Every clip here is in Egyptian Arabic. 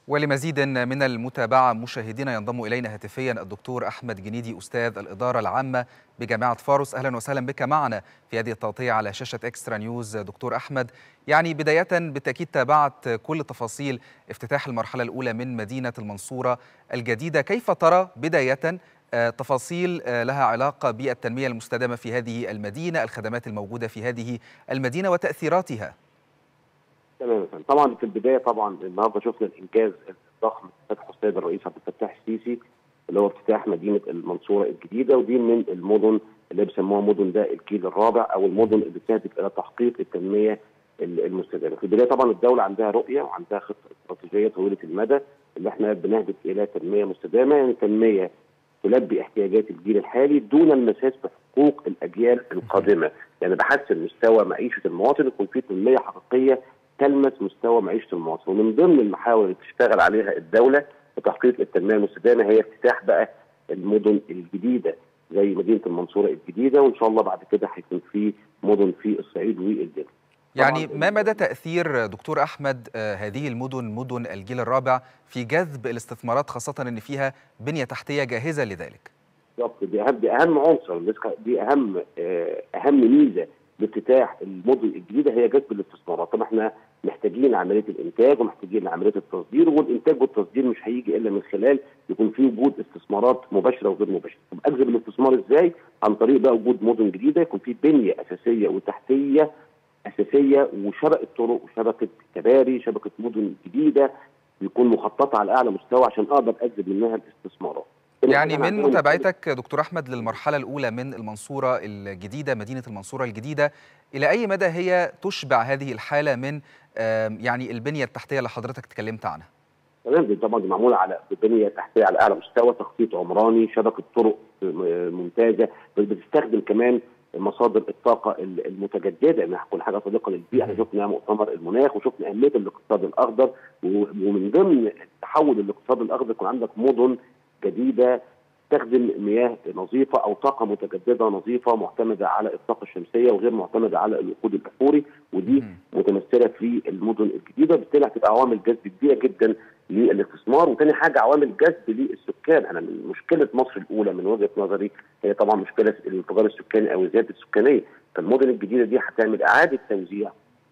ولمزيد من المتابعة مشاهدينا ينضم إلينا هاتفيا الدكتور أحمد جنيدي أستاذ الإدارة العامة بجامعة فاروس أهلا وسهلا بك معنا في هذه التغطية على شاشة إكسترا نيوز دكتور أحمد يعني بداية بالتأكيد تابعت كل تفاصيل افتتاح المرحلة الأولى من مدينة المنصورة الجديدة كيف ترى بداية تفاصيل لها علاقة بالتنمية المستدامة في هذه المدينة الخدمات الموجودة في هذه المدينة وتأثيراتها تمام طبعا في البدايه طبعا النهارده شفنا الانجاز الضخم فتحه السيد الرئيس عبد الفتاح السيسي اللي هو افتتاح مدينه المنصوره الجديده ودي من المدن اللي بيسموها مدن ده الجيل الرابع او المدن اللي بتهدف الى تحقيق التنميه المستدامه. في البدايه طبعا الدوله عندها رؤيه وعندها خطه استراتيجيه طويله المدى اللي احنا بنهدف الى تنميه مستدامه يعني تنميه تلبي احتياجات الجيل الحالي دون المساس بحقوق الاجيال القادمه، يعني بحسن مستوى معيشه المواطن يكون في تنميه حقيقيه تلمس مستوى معيشه المواطن ومن ضمن المحاور اللي بتشتغل عليها الدوله لتحقيق التنميه المستدامه هي افتتاح بقى المدن الجديده زي مدينه المنصوره الجديده وان شاء الله بعد كده هيكون في مدن في الصعيد والجنوب. يعني ما مدى تاثير دكتور احمد هذه المدن مدن الجيل الرابع في جذب الاستثمارات خاصه ان فيها بنيه تحتيه جاهزه لذلك؟ بالظبط دي اهم دي اهم عنصر دي اهم اهم ميزه لافتتاح المدن الجديده هي جذب الاستثمارات، طب احنا محتاجين عمليه الانتاج ومحتاجين عمليه التصدير والانتاج والتصدير مش هيجي الا من خلال يكون في وجود استثمارات مباشره وغير مباشره، طب اجذب الاستثمار ازاي؟ عن طريق بقى وجود مدن جديده يكون في بنيه اساسيه وتحتيه اساسيه وشبكه طرق وشبكه كباري، شبكه مدن جديده يكون مخططه على اعلى مستوى عشان اقدر اجذب منها الاستثمارات. يعني من متابعتك دكتور احمد للمرحله الاولى من المنصوره الجديده مدينه المنصوره الجديده الى اي مدى هي تشبع هذه الحاله من يعني البنيه التحتيه اللي حضرتك اتكلمت عنها؟ تمام دي طبعا معموله على بنيه تحتيه على اعلى مستوى تخطيط عمراني شبكه طرق ممتازه بتستخدم كمان مصادر الطاقه المتجدده انها كل حاجه صديقه للبيئه احنا شفنا مؤتمر المناخ وشفنا اهميه الاقتصاد الاخضر ومن ضمن تحول الاقتصاد الاخضر يكون عندك مدن جديده تستخدم مياه نظيفه او طاقه متجدده نظيفه معتمده على الطاقه الشمسيه وغير معتمده على الوقود الاحفوري ودي متمثله في المدن الجديده بالتالي هتبقى عوامل جذب كبيره جدا للاستثمار وثاني حاجه عوامل جذب للسكان انا من مشكله مصر الاولى من وجهه نظري هي طبعا مشكله الانفجار السكاني او الزياده السكانيه فالمدن الجديده دي هتعمل اعاده توزيع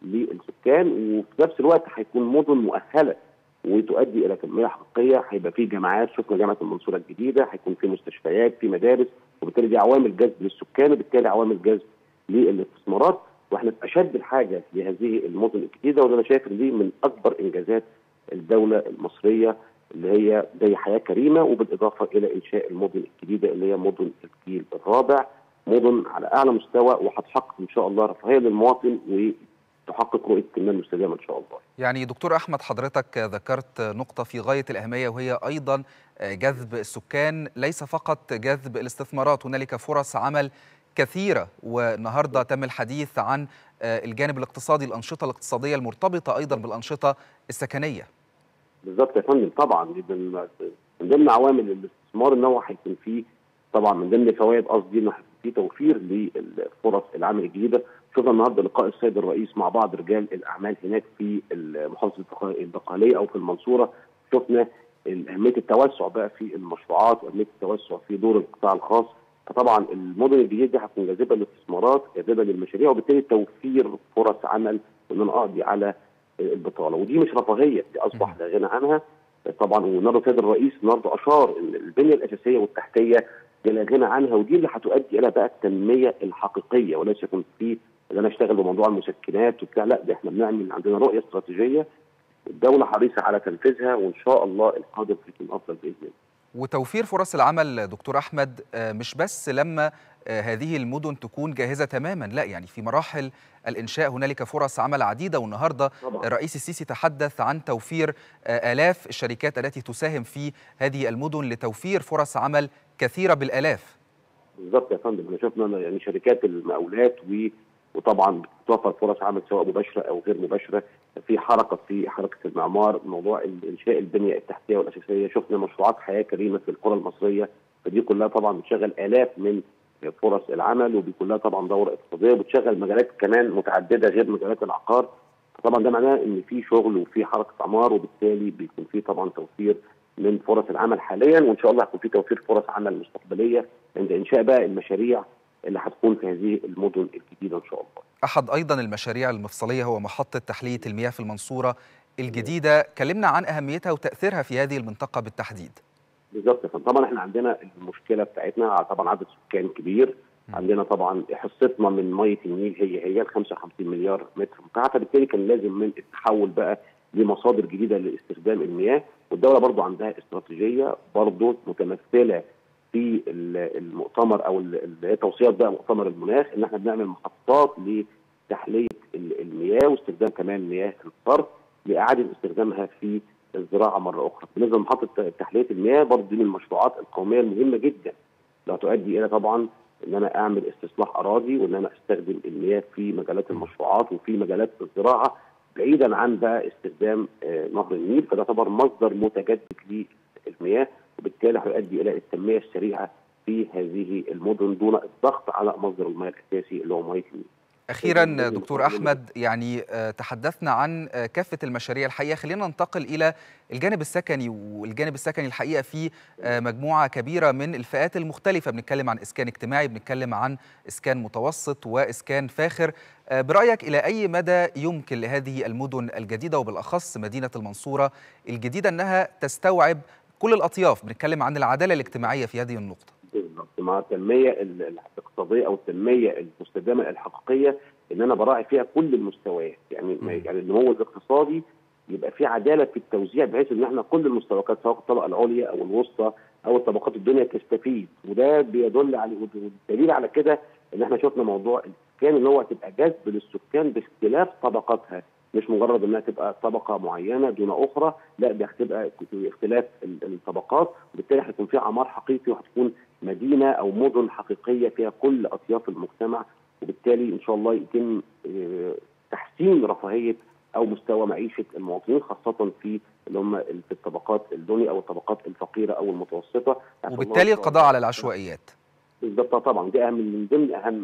للسكان وفي نفس الوقت هيكون مدن مؤهله وتؤدي الى تنميه حقيقيه هيبقى في جامعات شفنا جامعه المنصوره الجديده هيكون في مستشفيات في مدارس وبالتالي دي عوامل جذب للسكان وبالتالي عوامل جذب للاستثمارات واحنا في اشد الحاجه لهذه المدن الجديده وده انا شايف ان دي من اكبر انجازات الدوله المصريه اللي هي زي حياه كريمه وبالاضافه الى انشاء المدن الجديده اللي هي مدن الجيل الرابع مدن على اعلى مستوى وهتحقق ان شاء الله رفاهيه للمواطن و تحقق رؤيه التنميه المستدامه ان شاء الله. يعني دكتور احمد حضرتك ذكرت نقطه في غايه الاهميه وهي ايضا جذب السكان ليس فقط جذب الاستثمارات هنالك فرص عمل كثيره والنهارده تم الحديث عن الجانب الاقتصادي الانشطه الاقتصاديه المرتبطه ايضا بالانشطه السكنيه. بالظبط يا فندم طبعا من ضمن عوامل الاستثمار ان هو هيكون فيه طبعا من ضمن فوائد قصدي انه هيكون في توفير للفرص العمل الجديده شفنا النهارده لقاء السيد الرئيس مع بعض رجال الاعمال هناك في محافظه البقاليه او في المنصوره شفنا اهميه التوسع بقى في المشروعات واهميه التوسع في دور القطاع الخاص فطبعا المدن الجديده دي هتكون جاذبه للاستثمارات جاذبه للمشاريع وبالتالي توفير فرص عمل وان انا اقضي على البطاله ودي مش رفاهيه دي اصبح لا غنى عنها طبعا والنهارده السيد الرئيس النهارده اشار ان البنيه الاساسيه والتحتيه لا غنى عنها ودي اللي هتؤدي الى بقى التنميه الحقيقيه وليس يكون في ان انا اشتغل بموضوع المسكنات وبتاع لا ده احنا بنعمل عندنا رؤيه استراتيجيه الدوله حريصه على تنفيذها وان شاء الله القادم هيكون افضل باذن الله. وتوفير فرص العمل دكتور احمد مش بس لما هذه المدن تكون جاهزه تماما لا يعني في مراحل الانشاء هنالك فرص عمل عديده والنهارده طبعا. الرئيس السيسي تحدث عن توفير الاف الشركات التي تساهم في هذه المدن لتوفير فرص عمل كثيره بالالاف. بالظبط يا فندم احنا شفنا يعني شركات المقاولات و وطبعا بتوفر فرص عمل سواء مباشره او غير مباشره في حركه في حركه المعمار موضوع انشاء البنيه التحتيه والاساسيه شفنا مشروعات حياه كريمه في القرى المصريه فدي كلها طبعا بتشغل الاف من فرص العمل ودي كلها طبعا دوره اقتصاديه وبتشغل مجالات كمان متعدده غير مجالات العقار طبعا ده معناه ان في شغل وفي حركه اعمار وبالتالي بيكون في طبعا توفير من فرص العمل حاليا وان شاء الله هيكون في توفير فرص عمل مستقبليه عند انشاء بقى المشاريع اللي هتكون في هذه المدن الجديده ان شاء الله. احد ايضا المشاريع المفصليه هو محطه تحليه المياه في المنصوره الجديده، كلمنا عن اهميتها وتاثيرها في هذه المنطقه بالتحديد. بالظبط طبعا احنا عندنا المشكله بتاعتنا طبعا عدد سكان كبير عندنا طبعا حصتنا من ميه النيل هي هي ال 55 مليار متر مكعب فبالتالي كان لازم من التحول بقى لمصادر جديده لاستخدام المياه والدوله برضو عندها استراتيجيه برضو متمثله في المؤتمر او توصيات بقى مؤتمر المناخ ان احنا بنعمل محطات لتحليه المياه واستخدام كمان مياه الصرف لاعاده استخدامها في الزراعه مره اخرى. بالنسبه لمحطه تحليه المياه برضه دي من المشروعات القوميه المهمه جدا لا تؤدي الى طبعا ان انا اعمل استصلاح اراضي وان انا استخدم المياه في مجالات المشروعات وفي مجالات الزراعه بعيدا عن بقى استخدام نهر النيل فده يعتبر مصدر متجدد للمياه وبالتالي هيؤدي الى التنميه السريعه في هذه المدن دون الضغط على مصدر المياه الاساسي اللي هو مياه النيل. اخيرا دكتور احمد يعني تحدثنا عن كافه المشاريع الحقيقه خلينا ننتقل الى الجانب السكني والجانب السكني الحقيقه في مجموعه كبيره من الفئات المختلفه بنتكلم عن اسكان اجتماعي بنتكلم عن اسكان متوسط واسكان فاخر برايك الى اي مدى يمكن لهذه المدن الجديده وبالاخص مدينه المنصوره الجديده انها تستوعب كل الاطياف بنتكلم عن العداله الاجتماعيه في هذه النقطه بالظبط مع التنميه الاقتصاديه او التنميه المستدامه الحقيقيه ان انا براعي فيها كل المستويات يعني م. يعني النمو الاقتصادي يبقى في عداله في التوزيع بحيث ان احنا كل المستويات سواء الطبقه العليا او الوسطى او الطبقات الدنيا تستفيد وده بيدل على والدليل على كده ان احنا شفنا موضوع الاسكان ان هو تبقى جذب للسكان باختلاف طبقاتها مش مجرد انها تبقى طبقه معينه دون اخرى لا ده هتبقى اختلاف الطبقات وبالتالي هيكون في عمار حقيقي وهتكون مدينه او مدن حقيقيه فيها كل اطياف المجتمع وبالتالي ان شاء الله يتم تحسين رفاهيه او مستوى معيشه المواطنين خاصه في اللي هم في الطبقات الدنيا او الطبقات الفقيره او المتوسطه وبالتالي القضاء على العشوائيات بالضبط طبعا دي اهم من ضمن اهم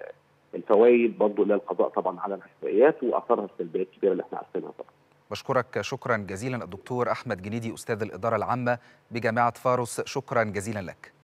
الفوائد برضه للقضاء طبعا على العشوائيات واثارها السلبيه الكبيره اللي احنا عارفينها طبعا. بشكرك شكرا جزيلا الدكتور احمد جنيدي استاذ الاداره العامه بجامعه فاروس شكرا جزيلا لك.